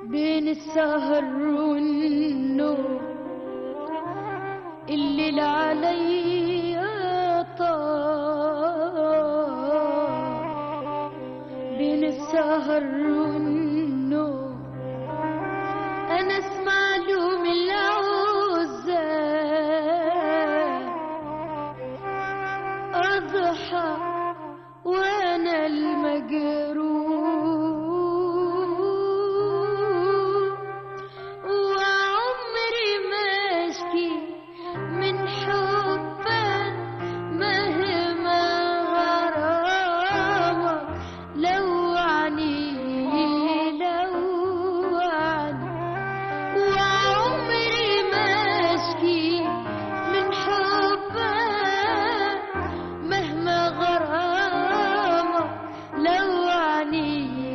بين السهر والنوم الليل عليا طار بين السهر والنوم انا اسمع له من العوزة اضحى وانا المجروح وعمري ما اشكي من حبك مهما غرامك لوعني لوعني وعمري ما اشكي من حبك مهما غرامك لوعني